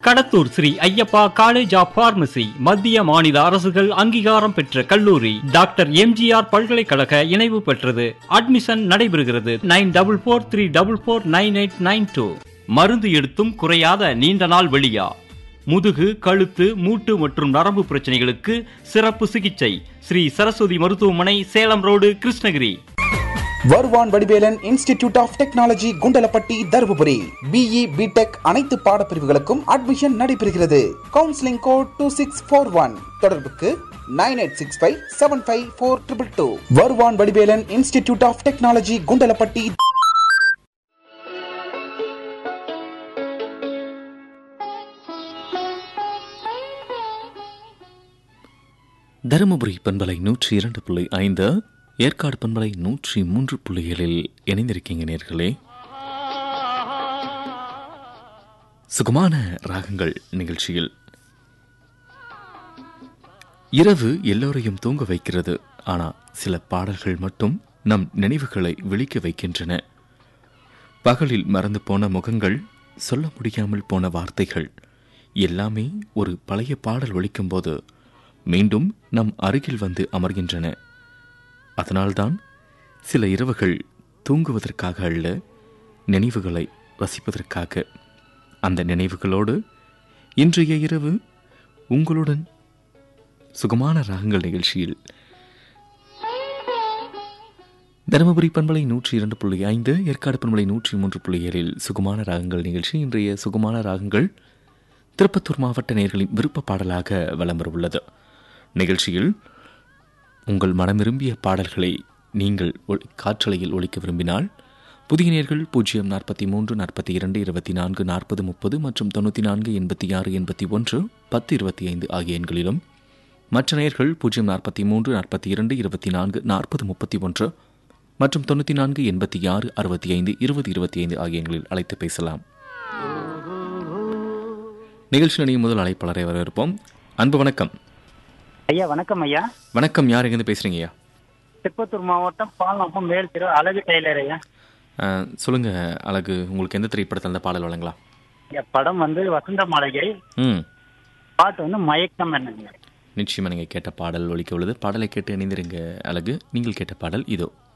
Kadathur Sri Ayyappa college of pharmacy மத்திய மாநில அரசுகள் அங்கீகாரம் பெற்ற கல்லூரி டாக்டர் எம்ஜிஆர் பல்கலைக்கழக இணைவு பெற்றது அட்மிஷன் நடைபெறுகிறது nine double four three double four nine eight nine two மருந்து எடுத்தும் குறையாத நீண்ட நாள் வெளியா முதுகு கழுத்து மூட்டு மற்றும் நரம்பு பிரச்சனைகளுக்கு சிறப்பு சிகிச்சை ஸ்ரீ சரஸ்வதி மருத்துவமனை Salem road Krishnagiri Varuvan Vadivelan institute of technology Kundalapatti Dharmapuri BE BTech அனைத்து பாடப்பிரிவுகளுக்கும் அட்மிஷன் நடைபெறுகிறது counselling code two six four one தொடர்புக்கு nine eight six five seven five four triple two Varuvan Vadivelan institute of technology Kundalapatti Dharmapuri பண்பலை நூற்றி இரண்டு புள்ளி ஐந்து ஏற்காடு பண்பலை நூற்றி மூன்று புள்ளி ஏழில் இணைந்திருக்கீங்க நேர்களே சுகமான ராகங்கள் நிகழ்ச்சியில் இரவு எல்லோரையும் தூங்க வைக்கிறது ஆனால் சில பாடல்கள் மட்டும் நம் நினைவுகளை விழிக்க வைக்கின்றன பகலில் மறந்து போன முகங்கள் சொல்ல முடியாமல் போன வார்த்தைகள் எல்லாமே ஒரு பழைய பாடல் ஒலிக்கும்போது மீண்டும் நம் அருகில் வந்து அமர்கின்றன அதனால்தான் சில இரவுகள் தூங்குவதற்காக அல்ல நினைவுகளை ரசிப்பதற்காக அந்த நினைவுகளோடு இன்றைய இரவு உங்களுடன் சுகமான ராகங்கள் நிகழ்ச்சியில் தருமபுரி பண்பலை நூற்றி இரண்டு புள்ளி ஐந்து ஏற்காடு பண்பலை நூற்றி மூன்று புள்ளி ஏழில் சுகமான ராகங்கள் நிகழ்ச்சி இன்றைய சுகமான ராகங்கள் திருப்பத்தூர் மாவட்ட நேர்களின் விருப்ப பாடலாக வலம் வர உள்ளது நிகழ்ச்சியில் உங்கள் மனம் விரும்பிய பாடல்களை நீங்கள் ஒலி- காற்றலையில் ஒலிக்க விரும்பினால் புதிய நேர்கள் பூஜ்ஜியம் நாற்பத்தி மூன்று நாற்பத்தி இரண்டு இருபத்தி நான்கு நாற்பது முப்பது மற்றும் தொண்ணூற்றி நான்கு எண்பத்தி ஆறு எண்பத்தி ஒன்று பத்து இருபத்தி ஐந்து ஆகிய எண்களிலும் மற்ற நேர்கள் பூஜ்ஜியம் நாற்பத்தி மூன்று நாற்பத்தி இரண்டு இருபத்தி நான்கு நாற்பது முப்பத்தி ஒன்று மற்றும் தொண்ணூற்றி நான்கு எண்பத்தி ஆறு அறுபத்தி ஐந்து இருபது இருபத்தி ஐந்து ஆகிய எண்களில் அழைத்து பேசலாம் நிகழ்ச்சி நினையும் முதல் அழைப்பாளரை வரவேற்போம் அன்பு வணக்கம் ஐயா வணக்கம் ஐயா வணக்கம் யார் எங்கேருந்து பேசுறீங்க ஐயா திருப்பத்தூர் மாவட்டம் பால்நோக்கம் மேல் திரு அழகு டெய்லர் ஐயா அஹ், சொல்லுங்க அழகு உங்களுக்கு எந்த திரைப்படத்தில் அந்த பாடல் வழங்கலாம் ஐயா, படம் வந்து வசந்த மாளிகை ம் பாட்டு வந்து மயக்கம் என்னங்க நிச்சயமா நீங்கள் கேட்ட பாடல் ஒலிக்க உள்ளது பாடலை கேட்டு இணைந்திருங்க அழகு நீங்கள் கேட்ட பாடல் இதோ